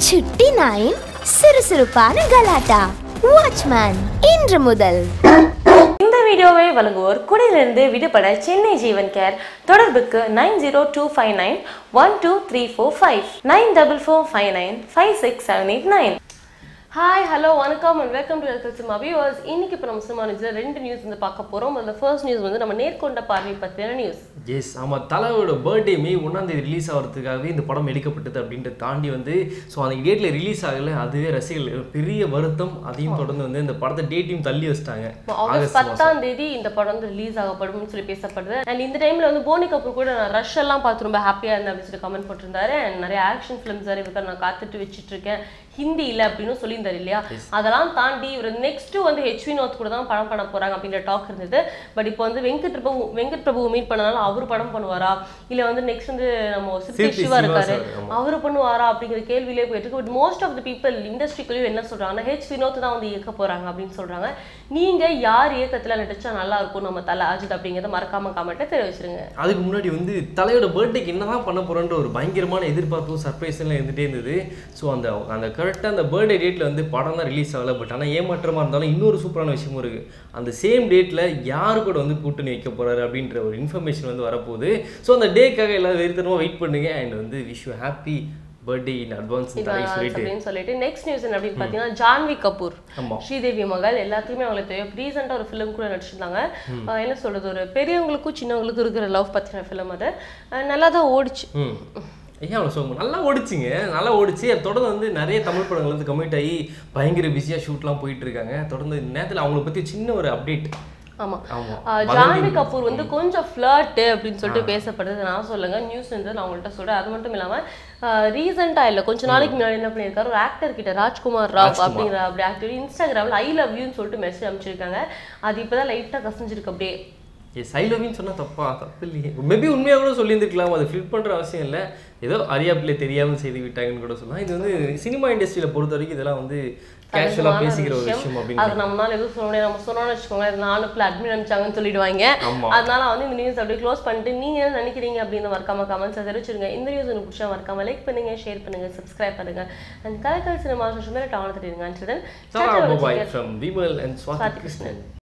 சுட்டி நாயின் சுறுசுறுப்பான கலாட்டா வாட்ச்மேன் இன்று முதல் இந்த வீடியோவை வழங்குவோர் குடியிலிருந்து விடுபட சென்னை ஜீவன் கேர் தொடர்புக்கு nine zero two five nine one two three four five nine double four five nine five six seven eight nine hi hello வணக்கம் and welcome to welcome cinema viewers இன்னைக்கு இப்போ நம்ம சினிமா நியூஸில் ரெண்டு நியூஸ் வந்து பார்க்க போகிறோம் அதில் ஃபர்ஸ்ட் நியூஸ் வந்து நம்ம நேர்கொண்ட பார்வை பற்றின நியூஸ் எஸ் ஆமாம் தலையோட பர்த்டே மே ஒன்றாந்தேதி ரிலீஸ் ஆகிறதுக்காகவே இந்த படம் எடுக்கப்பட்டது அப்படின்ட்டு தாண்டி வந்து ஸோ அந்த டேட்டில் ரிலீஸ் ஆகலை அதுவே ரசிகர்கள் பெரிய வருத்தம் அதையும் தொடர்ந்து வந்து இந்த படத்தை டேட்டையும் தள்ளி வச்சிட்டாங்க ஆகஸ்ட் பத்தாம் தேதி இந்த படம் வந்து ரிலீஸ் ஆகப்படும்னு சொல்லி பேசப்படுது அண்ட் இந்த டைம்ல வந்து போனி கபூர் கூட நான் ரஷ் எல்லாம் பார்த்து ரொம்ப ஹாப்பியா இருந்தேன் அப்படின்னு சொல்லி கமெண்ட் போட்டிருந்தாரு அண்ட் நிறைய ஆக்ஷன் ஃபிலிம்ஸ் வேறு இவருக்கு நான் காத்துட்டு வச்சிட்டு இருக்கேன் ஹிந்தி இல்ல அப்படின்னு சொல்லியிருந்தாரு இல்லையா அதெல்லாம் தாண்டி இவர் நெக்ஸ்ட் வந்து ஹெச் வினோத் கூட தான் படம் பண்ண போறாங்க அப்படின்ற டாக் இருந்தது பட் இப்போ வந்து வெங்கட் பிரபு வெங்கட் பிரபு மீட் பண்ணனால அவர் படம் பண்ணுவாரா இல்ல வந்து நெக்ஸ்ட் வந்து நம்ம சித்தி சித்தி சிவா சிவா இருக்காரு sir, ஆமா. அவர் பண்ணுவாரா அப்படிங்கிற கேள்வியிலே போயிட்டு இருக்கு but most of the people இண்டஸ்ட்ரிக்குள்ளேயும் என்ன சொல்றாங்கன்னா ஹெச் வினோத் தான் வந்து இயக்க போறாங்க அப்படின்னு சொல்றாங்க நீங்க யார் இயக்கத்துல நடிச்சா நல்லா இருக்கும் நம்ம தலை அஜித் அப்படிங்கறத மறக்காம கமெண்ட்டை தெரிவிச்சிருங்க அதுக்கு முன்னாடி வந்து தலையோட பர்த்டேக்கு என்னதான் பண்ண போறோன்ற ஒரு பயங்கரமான எதிர்பார்ப்பும் சர்ப்ரைஸ் எல்லாம் இருந்துட்டே இருந்தது ஸோ அந்த அந்த கரெக்டாக அந்த பர்த்டே டேட்டில் வந்து படம் தான் ரிலீஸ் ஆகலை பட் ஆனால் ஏமாற்றமாக இருந்தாலும் இன்னொரு சூப்பரான விஷயமும் இருக்குது அந்த சேம் டேட்டில் யார் கூட வந்து கூட்டணி வைக்க போறாரு அப்படின்ற ஒரு இன்ஃபர்மேஷன் வந்து வரப்போகுது ஸோ அந்த டேக்காக எல்லாரும் வெறித்தனமாக வெயிட் பண்ணுங்க அண்ட் வந்து wish you happy birthday in advance Advance சொல்லிட்டு அப்படின்னு சொல்லிட்டு நெக்ஸ்ட் நியூஸ் என்ன அப்படின்னு பார்த்தீங்கன்னா ஜான்வி கபூர் ஆமா. ஸ்ரீதேவி மகள் எல்லாத்துக்குமே அவங்களுக்கு தெரியும் ரீசெண்டாக ஒரு ஃபிலிம் கூட நடிச்சிருந்தாங்க அஹ் என்ன சொல்றது ஒரு பெரியவங்களுக்கும் சின்னவங்களுக்கும் இருக்கிற லவ் பத்தின ஃபிலிம் அது அஹ் நல்லா தான் ஓடிச்சு ம் ஏன் அவ்வளோ சொல்லுங்க நல்லா ஓடிச்சுங்க நல்லா ஓடிச்சு அது தொடர்ந்து வந்து நிறைய தமிழ் படங்கள் வந்து கமிட் ஆகி பயங்கர பிஸியாக ஷூட்லாம் போயிட்டு இருக்காங்க தொடர்ந்து இந்த நேரத்தில் அவங்கள பற்றி சின்ன ஒரு அப்டேட் ஆமா ஆமா. அஹ் ஜான்வி கபூர் வந்து கொஞ்சம் ஃபிளர்ட் அப்படின்னு சொல்லிட்டு பேசப்படுது நான் சொல்லுங்க நியூஸ் இருந்தது நான் உங்கள்கிட்ட சொல்றேன் அது மட்டும் இல்லாம ரீசெண்டா இல்ல கொஞ்ச நாளைக்கு முன்னாடி என்ன பண்ணியிருக்காரு ஒரு ஆக்டர் கிட்ட ராஜ்குமார் ராவ் அப்படிங்கிற அப்படி ஆக்டர் இன்ஸ்டாகிராம்ல ஐ லவ் யூன்னு சொல்லிட்டு மெசேஜ் அனுப்பிச்சிருக்காங்க அது இப்பதான் லைட்டா கசிஞ்சிருக்கு அப்படியே எஸ் ஐலவின்னு சொன்னால் தப்பா தப்பு இல்லையே மேபி உண்மையாக கூட சொல்லியிருந்துருக்கலாம் அது ஃபில் பண்ணுற அவசியம் இல்லை ஏதோ அறியாப்பிலே தெரியாமல் செய்து விட்டாங்கன்னு கூட சொல்லலாம் இது வந்து சினிமா இண்டஸ்ட்ரியில் பொறுத்த வரைக்கும் இதெல்லாம் வந்து கேஷுவலாக பேசிக்கிற ஒரு விஷயம் அப்படின்னு அது நம்மளால எதுவும் சொல்ல முடியாது நம்ம சொன்னோம்னு வச்சுக்கோங்களேன் இது நாலு பிள்ளை அட்மிட் அனுப்பிச்சாங்கன்னு சொல்லிடுவாங்க ஆமா. அதனால வந்து இந்த நியூஸ் அப்படியே க்ளோஸ் பண்ணிட்டு நீங்க என்ன நினைக்கிறீங்க அப்படின்னு மறக்காம கமெண்ட்ஸ் தெரிவிச்சிருங்க இந்த நியூஸ் உங்களுக்கு பிடிச்சா மறக்காம லைக் பண்ணுங்க ஷேர் பண்ணுங்க சப்ஸ்கிரைப் பண்ணுங்க அண்ட் கலக்கல் சினிமா சோஷியல் மீடியா டவுன் தெரியுங்க Tara Bye from Vimal and Swati Krishnan.